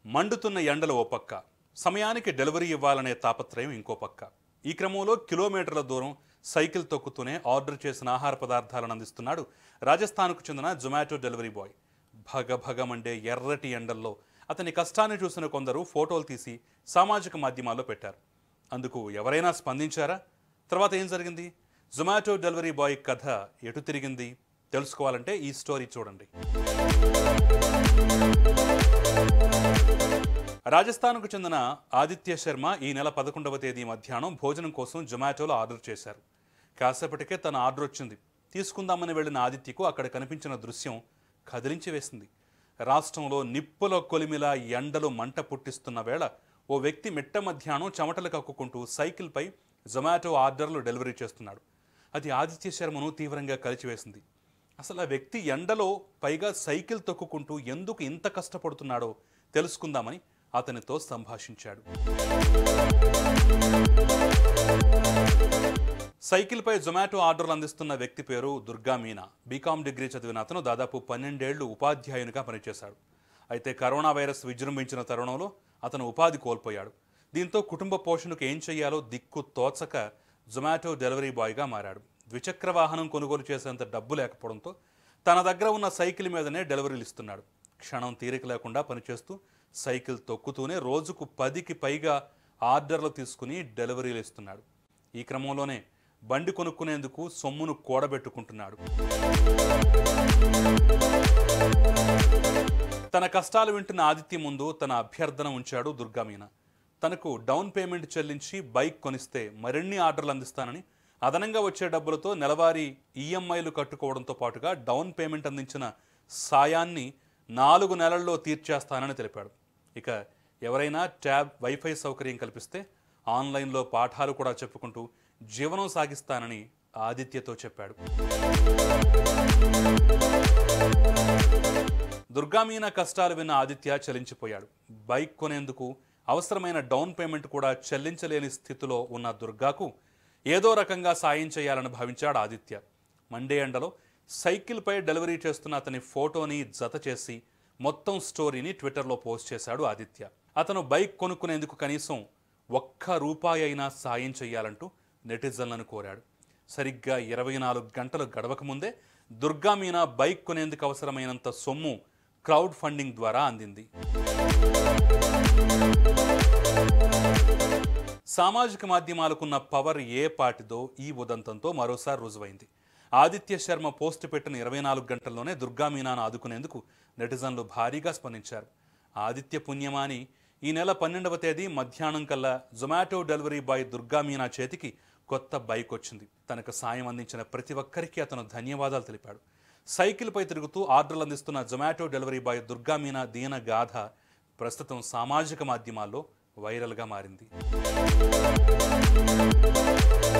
మండుతున్న ఎండలు ఓ పక్క సమయానికి డెలివరీ ఇవ్వాలనే తాపత్రయం ఇంకో పక్క ఈ క్రమంలో కిలోమీటర్ల దూరం సైకిల్ తొక్కుతూనే ఆర్డర్ చేసిన ఆహార పదార్థాలను అందిస్తున్నాడు రాజస్థాన్కు చెందిన జొమాటో డెలివరీ బాయ్ భగ భగమండే ఎర్రటి ఎండల్లో అతని కష్టాన్ని చూసిన కొందరు ఫోటోలు తీసి సామాజిక మాధ్యమాల్లో పెట్టారు అందుకు ఎవరైనా స్పందించారా తర్వాత ఏం జరిగింది జొమాటో డెలివరీ బాయ్ కథ ఎటు తిరిగింది తెలుసుకోవాలంటే ఈ స్టోరీ చూడండి రాజస్థాన్కు చెందిన ఆదిత్య శర్మ ఈ నెల పదకొండవ తేదీ మధ్యాహ్నం భోజనం కోసం జొమాటోలో ఆర్డర్ చేశారు కాసేపటికే తన ఆర్డర్ వచ్చింది తీసుకుందామని వెళ్ళిన ఆదిత్యకు అక్కడ కనిపించిన దృశ్యం కదిలించి వేసింది రాష్ట్రంలో నిప్పుల కొలిమిలా ఎండలు మంట పుట్టిస్తున్న వేళ ఓ వ్యక్తి మిట్ట మధ్యాహ్నం చెమటలు కక్కుకుంటూ సైకిల్పై జొమాటో ఆర్డర్లు డెలివరీ చేస్తున్నాడు అది ఆదిత్య శర్మను తీవ్రంగా కలిచివేసింది అసలు ఆ వ్యక్తి ఎండలో పైగా సైకిల్ తొక్కుకుంటూ ఎందుకు ఇంత కష్టపడుతున్నాడో తెలుసుకుందామని అతనితో సంభాషించాడు సైకిల్పై జొమాటో ఆర్డర్లు అందిస్తున్న వ్యక్తి పేరు దుర్గా మీనా బీకాం డిగ్రీ చదివిన అతను దాదాపు పన్నెండేళ్లు ఉపాధ్యాయునిగా పనిచేశాడు అయితే కరోనా వైరస్ విజృంభించిన తరుణంలో అతను ఉపాధి కోల్పోయాడు దీంతో కుటుంబ పోషణకు ఏం చేయాలో దిక్కు తోచక జొమాటో డెలివరీ బాయ్గా మారాడు ద్విచక్ర వాహనం కొనుగోలు చేసేంత డబ్బు లేకపోవడంతో తన దగ్గర ఉన్న సైకిల్ మీదనే డెలివరీలు ఇస్తున్నాడు క్షణం తీరిక లేకుండా పనిచేస్తూ సైకిల్ తొక్కుతూనే రోజుకు పదికి పైగా ఆర్డర్లు తీసుకుని డెలివరీలు ఇస్తున్నాడు ఈ క్రమంలోనే బండి కొనుక్కునేందుకు సొమ్మును కూడబెట్టుకుంటున్నాడు తన కష్టాలు వింటున్న ఆదిత్య ముందు తన అభ్యర్థన ఉంచాడు దుర్గామీన తనకు డౌన్ పేమెంట్ చెల్లించి బైక్ కొనిస్తే మరిన్ని ఆర్డర్లు అందిస్తానని అదనంగా వచ్చే డబ్బులతో నెలవారీ ఈఎంఐలు కట్టుకోవడంతో పాటుగా డౌన్ పేమెంట్ అందించిన సాయాన్ని నాలుగు నెలల్లో తీర్చేస్తానని తెలిపాడు ఇక ఎవరైనా ట్యాబ్ వైఫై సౌకర్యం కల్పిస్తే ఆన్లైన్లో పాఠాలు కూడా చెప్పుకుంటూ జీవనం సాగిస్తానని ఆదిత్యతో చెప్పాడు దుర్గామీన కష్టాలు విన్న ఆదిత్య చలించిపోయాడు బైక్ కొనేందుకు అవసరమైన డౌన్ పేమెంట్ కూడా చెల్లించలేని స్థితిలో ఉన్న దుర్గాకు ఏదో రకంగా సాయం చేయాలని భావించాడు ఆదిత్య మండే ఎండలో సైకిల్పై డెలివరీ చేస్తున్న అతని ఫోటోని జత చేసి మొత్తం స్టోరీని ట్విట్టర్లో పోస్ట్ చేశాడు ఆదిత్య అతను బైక్ కొనుక్కునేందుకు కనీసం ఒక్క రూపాయి అయినా సాయం చేయాలంటూ నెటిజన్లను కోరాడు సరిగ్గా ఇరవై నాలుగు గంటలు గడవక ముందే దుర్గా మీనా బైక్ కొనేందుకు అవసరమైనంత సొమ్ము క్రౌడ్ ఫండింగ్ ద్వారా అందింది సామాజిక మాధ్యమాలకున్న పవర్ ఏ పాటిదో ఈ ఉదంతంతో మరోసారి రుజువైంది ఆదిత్య శర్మ పోస్ట్ పెట్టిన ఇరవై నాలుగు గంటల్లోనే దుర్గా మీనాను ఆదుకునేందుకు నెటిజన్లు భారీగా స్పందించారు ఆదిత్య పుణ్యమాని ఈ నెల పన్నెండవ తేదీ మధ్యాహ్నం కల్లా Zomato delivery boy Durga Meena చేతికి కొత్త బైక్ వచ్చింది తనకు సాయం అందించిన ప్రతి ఒక్కరికి అతను ధన్యవాదాలు తెలిపాడు సైకిల్పై తిరుగుతూ ఆర్డర్లు అందిస్తున్న Zomato delivery boy Durga Meena దీన గాథ ప్రస్తుతం సామాజిక మాధ్యమాల్లో వైరల్గా మారింది